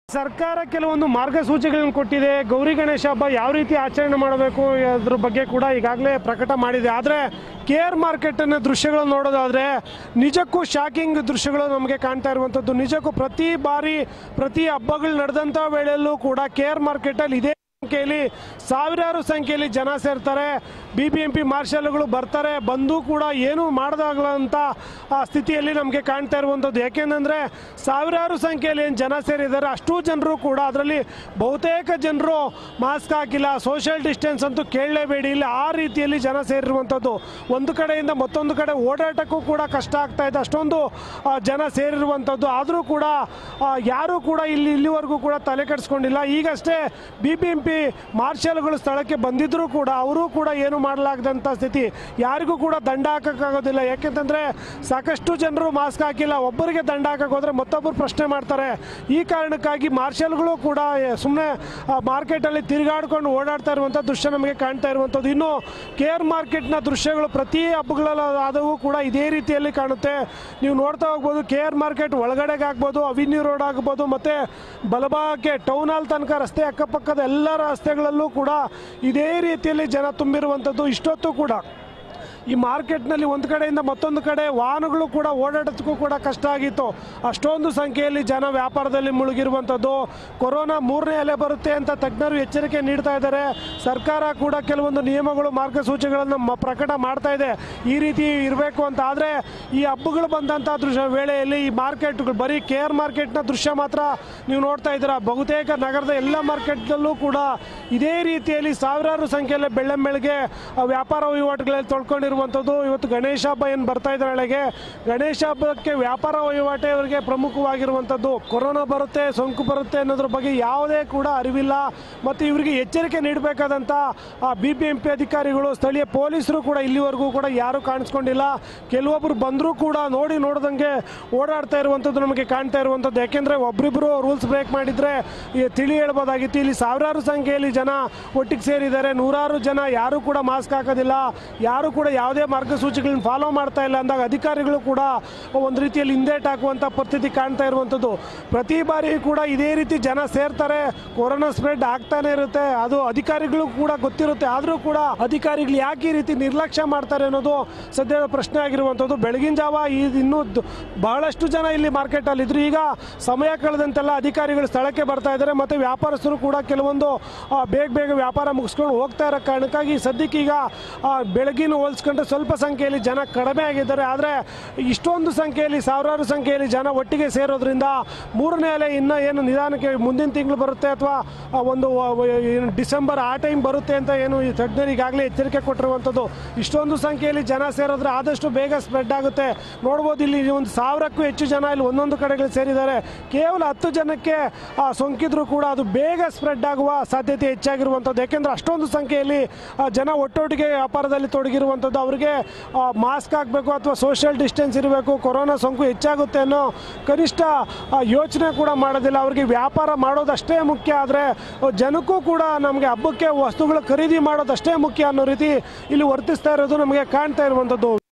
ಸರ್ಕಾರ ಕೆಲವೊಂದು ಮಾರ್ಗಸೂಚಿಗಳನ್ನು ಕೊಟ್ಟಿದೆ ಗೌರಿ ಗಣೇಶ ಹಬ್ಬ ಯಾವ ರೀತಿ ಆಚರಣೆ ಮಾಡಬೇಕು ಅದ್ರ ಬಗ್ಗೆ ಕೂಡ ಈಗಾಗಲೇ ಪ್ರಕಟ ಮಾಡಿದೆ ಆದರೆ ಕೆ ಆರ್ ಮಾರ್ಕೆಟನ್ನ ದೃಶ್ಯಗಳನ್ನು ನೋಡೋದಾದರೆ ನಿಜಕ್ಕೂ ಶಾಕಿಂಗ್ ದೃಶ್ಯಗಳು ನಮಗೆ ಕಾಣ್ತಾ ಇರುವಂಥದ್ದು ನಿಜಕ್ಕೂ ಪ್ರತಿ ಬಾರಿ ಪ್ರತಿ ಹಬ್ಬಗಳು ನಡೆದಂಥ ವೇಳೆಯಲ್ಲೂ ಕೂಡ ಕೆ ಆರ್ ಮಾರ್ಕೆಟಲ್ಲಿ ಇದೇ ಸಂಖ್ಯೆಯಲ್ಲಿ ಸಾವಿರಾರು ಸಂಖ್ಯೆಯಲ್ಲಿ ಜನ ಸೇರ್ತಾರೆ ಬಿ ಬಿ ಎಂ ಪಿ ಮಾರ್ಷಲ್ಗಳು ಬರ್ತಾರೆ ಬಂದು ಕೂಡ ಏನೂ ಮಾಡದಾಗಲಂತ ಆ ಸ್ಥಿತಿಯಲ್ಲಿ ನಮಗೆ ಕಾಣ್ತಾ ಇರುವಂಥದ್ದು ಯಾಕೆಂದರೆ ಸಾವಿರಾರು ಸಂಖ್ಯೆಯಲ್ಲಿ ಏನು ಜನ ಸೇರಿದ್ದಾರೆ ಅಷ್ಟೂ ಜನರು ಕೂಡ ಅದರಲ್ಲಿ ಬಹುತೇಕ ಜನರು ಮಾಸ್ಕ್ ಹಾಕಿಲ್ಲ ಸೋಷಿಯಲ್ ಡಿಸ್ಟೆನ್ಸ್ ಅಂತೂ ಕೇಳಲೇಬೇಡಿ ಇಲ್ಲಿ ಆ ರೀತಿಯಲ್ಲಿ ಜನ ಸೇರಿರುವಂಥದ್ದು ಒಂದು ಕಡೆಯಿಂದ ಮತ್ತೊಂದು ಕಡೆ ಓಡಾಟಕ್ಕೂ ಕೂಡ ಕಷ್ಟ ಆಗ್ತಾ ಇದೆ ಅಷ್ಟೊಂದು ಆ, ಜನ ಸೇರಿರುವಂಥದ್ದು ಆದರೂ ಕೂಡ ಆ, ಯಾರೂ ಕೂಡ ಇಲ್ಲಿ ಇಲ್ಲಿವರೆಗೂ ಕೂಡ ತಲೆ ಕೆಡಿಸ್ಕೊಂಡಿಲ್ಲ ಈಗಷ್ಟೇ ಬಿ ಬಿ ಎಂ ಪಿ ಮಾರ್ಷಲ್ಗಳು ಸ್ಥಳಕ್ಕೆ ಬಂದಿದ್ದರೂ ಕೂಡ ಅವರು ಕೂಡ ಏನು ಮಾಡಲಾಗದಂಥ ಸ್ಥಿತಿ ಯಾರಿಗೂ ಕೂಡ ದಂಡ ಹಾಕೋಕ್ಕಾಗೋದಿಲ್ಲ ಯಾಕೆಂತಂದರೆ ಸಾಕಷ್ಟು ಜನರು ಮಾಸ್ಕ್ ಹಾಕಿಲ್ಲ ಒಬ್ಬರಿಗೆ ದಂಡ ಹಾಕಕ್ಕೆ ಹೋದರೆ ಮತ್ತೊಬ್ಬರು ಪ್ರಶ್ನೆ ಮಾಡ್ತಾರೆ ಈ ಕಾರಣಕ್ಕಾಗಿ ಮಾರ್ಷಲ್ಗಳು ಕೂಡ ಸುಮ್ಮನೆ ಮಾರ್ಕೆಟಲ್ಲಿ ತಿರುಗಾಡ್ಕೊಂಡು ಓಡಾಡ್ತಾ ಇರುವಂಥ ದೃಶ್ಯ ನಮಗೆ ಕಾಣ್ತಾ ಇರುವಂಥದ್ದು ಇನ್ನು ಕೆ ಆರ್ ಮಾರ್ಕೆಟ್ನ ದೃಶ್ಯಗಳು ಪ್ರತಿ ಹಬ್ಬಗಳಲ್ಲಿ ಆದವು ಕೂಡ ಇದೇ ರೀತಿಯಲ್ಲಿ ಕಾಣುತ್ತೆ ನೀವು ನೋಡ್ತಾ ಹೋಗ್ಬೋದು ಕೆ ಆರ್ ಮಾರ್ಕೆಟ್ ಒಳಗಡೆಗೆ ಆಗ್ಬೋದು ಅವಿನ್ಯೂ ರೋಡ್ ಆಗ್ಬೋದು ಮತ್ತು ಬಲಭಾಗಕ್ಕೆ ಟೌನ್ ಹಾಲ್ ತನಕ ರಸ್ತೆ ಅಕ್ಕಪಕ್ಕದ ಎಲ್ಲ ರಸ್ತೆಗಳಲ್ಲೂ ಕೂಡ ಇದೇ ರೀತಿಯಲ್ಲಿ ಜನ ತುಂಬಿರುವಂಥದ್ದು ಇಷ್ಟೊತ್ತು ಕೂಡ ಈ ಮಾರ್ಕೆಟ್ನಲ್ಲಿ ಒಂದು ಕಡೆಯಿಂದ ಮತ್ತೊಂದು ಕಡೆ ವಾಹನಗಳು ಕೂಡ ಓಡಾಡೋದಕ್ಕೂ ಕೂಡ ಕಷ್ಟ ಆಗಿತ್ತು ಅಷ್ಟೊಂದು ಸಂಖ್ಯೆಯಲ್ಲಿ ಜನ ವ್ಯಾಪಾರದಲ್ಲಿ ಮುಳುಗಿರುವಂಥದ್ದು ಕೊರೋನಾ ಮೂರನೇ ಅಲೆ ಬರುತ್ತೆ ಅಂತ ತಜ್ಞರು ಎಚ್ಚರಿಕೆ ನೀಡ್ತಾ ಇದ್ದಾರೆ ಸರ್ಕಾರ ಕೂಡ ಕೆಲವೊಂದು ನಿಯಮಗಳು ಮಾರ್ಗಸೂಚಿಗಳನ್ನು ಮ ಪ್ರಕಟ ಮಾಡ್ತಾ ಇದೆ ಈ ರೀತಿ ಇರಬೇಕು ಅಂತ ಆದರೆ ಈ ಹಬ್ಬಗಳು ಬಂದಂಥ ದೃಶ್ಯ ವೇಳೆಯಲ್ಲಿ ಈ ಮಾರ್ಕೆಟ್ಗಳು ಬರೀ ಕೆ ಆರ್ ಮಾರ್ಕೆಟ್ನ ದೃಶ್ಯ ಮಾತ್ರ ನೀವು ನೋಡ್ತಾ ಇದ್ದೀರಾ ಬಹುತೇಕ ನಗರದ ಎಲ್ಲ ಮಾರ್ಕೆಟ್ನಲ್ಲೂ ಕೂಡ ಇದೇ ರೀತಿಯಲ್ಲಿ ಸಾವಿರಾರು ಸಂಖ್ಯೆಯಲ್ಲಿ ಬೆಳ್ಳಂಬೆಳಗ್ಗೆ ಆ ವ್ಯಾಪಾರ ವಹಿವಾಟುಗಳಲ್ಲಿ ತೊಳ್ಕೊಂಡಿರುವಂಥದ್ದು ಇವತ್ತು ಗಣೇಶ ಹಬ್ಬ ಏನು ಬರ್ತಾ ಇದೆ ನಾಳೆಗೆ ಗಣೇಶ ಹಬ್ಬಕ್ಕೆ ವ್ಯಾಪಾರ ವಹಿವಾಟೆ ಅವರಿಗೆ ಪ್ರಮುಖವಾಗಿರುವಂಥದ್ದು ಕೊರೋನಾ ಬರುತ್ತೆ ಸೋಂಕು ಬರುತ್ತೆ ಅನ್ನೋದ್ರ ಬಗ್ಗೆ ಯಾವುದೇ ಕೂಡ ಅರಿವಿಲ್ಲ ಮತ್ತು ಇವರಿಗೆ ಎಚ್ಚರಿಕೆ ನೀಡಬೇಕಾದಂಥ ಬಿ ಬಿ ಎಂ ಪಿ ಅಧಿಕಾರಿಗಳು ಸ್ಥಳೀಯ ಪೊಲೀಸರು ಕೂಡ ಇಲ್ಲಿವರೆಗೂ ಕೂಡ ಯಾರೂ ಕಾಣಿಸ್ಕೊಂಡಿಲ್ಲ ಕೆಲವೊಬ್ಬರು ಬಂದರೂ ಕೂಡ ನೋಡಿ ನೋಡ್ದಂಗೆ ಓಡಾಡ್ತಾ ಇರುವಂಥದ್ದು ನಮಗೆ ಕಾಣ್ತಾ ಇರುವಂಥದ್ದು ಯಾಕೆಂದರೆ ಒಬ್ರಿಬ್ಬರು ರೂಲ್ಸ್ ಬ್ರೇಕ್ ಮಾಡಿದರೆ ಈ ತಿಳಿ ಹೇಳ್ಬೋದಾಗಿತ್ತು ಇಲ್ಲಿ ಸಾವಿರಾರು ಸಂಖ್ಯೆಯಲ್ಲಿ ಜನ ಒಟ್ಟಿಗೆ ಸೇರಿದ್ದಾರೆ ನೂರಾರು ಜನ ಯಾರೂ ಕೂಡ ಮಾಸ್ಕ್ ಹಾಕೋದಿಲ್ಲ ಯಾರು ಕೂಡ ಯಾವುದೇ ಮಾರ್ಗಸೂಚಿಗಳನ್ನ ಫಾಲೋ ಮಾಡ್ತಾ ಇಲ್ಲ ಅಂದಾಗ ಅಧಿಕಾರಿಗಳು ಕೂಡ ಒಂದು ರೀತಿಯಲ್ಲಿ ಹಿಂದೇಟ್ ಹಾಕುವಂಥ ಪರಿಸ್ಥಿತಿ ಕಾಣ್ತಾ ಇರುವಂಥದ್ದು ಪ್ರತಿ ಬಾರಿ ಕೂಡ ಇದೇ ರೀತಿ ಜನ ಸೇರ್ತಾರೆ ಕೊರೋನಾ ಸ್ಪ್ರೆಡ್ ಆಗ್ತಾನೆ ಇರುತ್ತೆ ಅದು ಅಧಿಕಾರಿಗಳು ಕೂಡ ಗೊತ್ತಿರುತ್ತೆ ಆದರೂ ಕೂಡ ಅಧಿಕಾರಿಗಳು ಯಾಕೆ ಈ ರೀತಿ ನಿರ್ಲಕ್ಷ್ಯ ಮಾಡ್ತಾರೆ ಅನ್ನೋದು ಸದ್ಯದ ಪ್ರಶ್ನೆ ಆಗಿರುವಂಥದ್ದು ಬೆಳಗಿನ ಜಾವ ಈ ಇನ್ನೂ ದ್- ಬಹಳಷ್ಟು ಜನ ಇಲ್ಲಿ ಮಾರ್ಕೆಟಲ್ಲಿ ಇದ್ರು ಈಗ ಸಮಯ ಕಳೆದಂತೆಲ್ಲ ಅಧಿಕಾರಿಗಳು ಸ್ಥಳಕ್ಕೆ ಬರ್ತಾ ಇದ್ದಾರೆ ಮತ್ತು ವ್ಯಾಪಾರಸ್ಥರು ಕೂಡ ಕೆಲವೊಂದು ಆ, ಬೇಗ ಬೇಗ ವ್ಯಾಪಾರ ಮುಗಿಸ್ಕೊಂಡು ಹೋಗ್ತಾ ಇರೋ ಕಾರಣಕ್ಕಾಗಿ ಸದ್ಯಕ್ಕೀಗ ಆ, ಬೆಳಗಿನ ಹೋಲಿಸ್ಕೊಂಡ್ರೆ ಸ್ವಲ್ಪ ಸಂಖ್ಯೆಯಲ್ಲಿ ಜನ ಕಡಿಮೆ ಆಗಿದ್ದಾರೆ ಆದರೆ ಇಷ್ಟೊಂದು ಸಂಖ್ಯೆಯಲ್ಲಿ ಸಾವಿರಾರು ಸಂಖ್ಯೆಯಲ್ಲಿ ಜನ ಒಟ್ಟಿಗೆ ಸೇರೋದ್ರಿಂದ ಮೂರನೇ ಅಲೆ ಇನ್ನೂ ಏನು ನಿಧಾನಕ್ಕೆ ಮುಂದಿನ ತಿಂಗಳು ಬರುತ್ತೆ ಅಥವಾ ಒಂದು ವ- ವ- ಏನು ಡಿಸೆಂಬರ್ ಆ ಟೈಮ್ ಬರುತ್ತೆ ಅಂತ ಏನು ಈ ತಜ್ಞರು ಈಗಾಗಲೇ ಎಚ್ಚರಿಕೆ ಕೊಟ್ಟಿರುವಂಥದ್ದು ಇಷ್ಟೊಂದು ಸಂಖ್ಯೆಯಲ್ಲಿ ಜನ ಸೇರಿದ್ರೆ ಆದಷ್ಟು ಬೇಗ ಸ್ಪ್ರೆಡ್ ಆಗುತ್ತೆ ನೋಡ್ಬೋದು ಇಲ್ಲಿ ಒಂದು ಸಾವಿರಕ್ಕೂ ಹೆಚ್ಚು ಜನ ಇಲ್ಲಿ ಒಂದೊಂದು ಕಡೆಗಳು ಸೇರಿದ್ದಾರೆ ಕೇವಲ ಹತ್ತು ಜನಕ್ಕೆ ಆ, ಸೋಂಕಿದ್ರು ಕೂಡ ಅದು ಬೇಗ ಸ್ಪ್ರೆಡ್ ಆಗುವ ಸಾಧ್ಯತೆ ಹೆಚ್ಚಾಗಿರುವಂಥದ್ದು ಯಾಕೆಂದರೆ ಅಷ್ಟೊಂದು ಸಂಖ್ಯೆಯಲ್ಲಿ ಆ, ಜನ ಒಟ್ಟೊಟ್ಟಿಗೆ ವ್ಯಾಪಾರದಲ್ಲಿ ತೊಡಗಿರುವಂಥದ್ದು ಅವರಿಗೆ ಮಾಸ್ಕ್ ಹಾಕಬೇಕು ಅಥವಾ ಸೋಷಿಯಲ್ ಡಿಸ್ಟೆನ್ಸ್ ಇರಬೇಕು ಕೊರೋನಾ ಸೋಂಕು ಹೆಚ್ಚಾಗುತ್ತೆ ಅನ್ನೋ ಕನಿಷ್ಠ ಆ, ಯೋಚನೆ ಕೂಡ ಮಾಡೋದಿಲ್ಲ ಅವರಿಗೆ ವ್ಯಾಪಾರ ಮಾಡೋದಷ್ಟೇ ಮುಖ್ಯ ಆದರೆ ಜನಕ್ಕೂ ಕೂಡ ನಮಗೆ ಹಬ್ಬಕ್ಕೆ ವಸ್ತುಗಳು ಖರೀದಿ ಮಾಡೋದಷ್ಟೇ ಮುಖ್ಯ ಅನ್ನೋ ರೀತಿ ಇಲ್ಲಿ ವರ್ತಿಸ್ತಾ ಇರೋದು ನಮಗೆ ಕಾಣ್ತಾ ಇರುವಂಥದ್ದು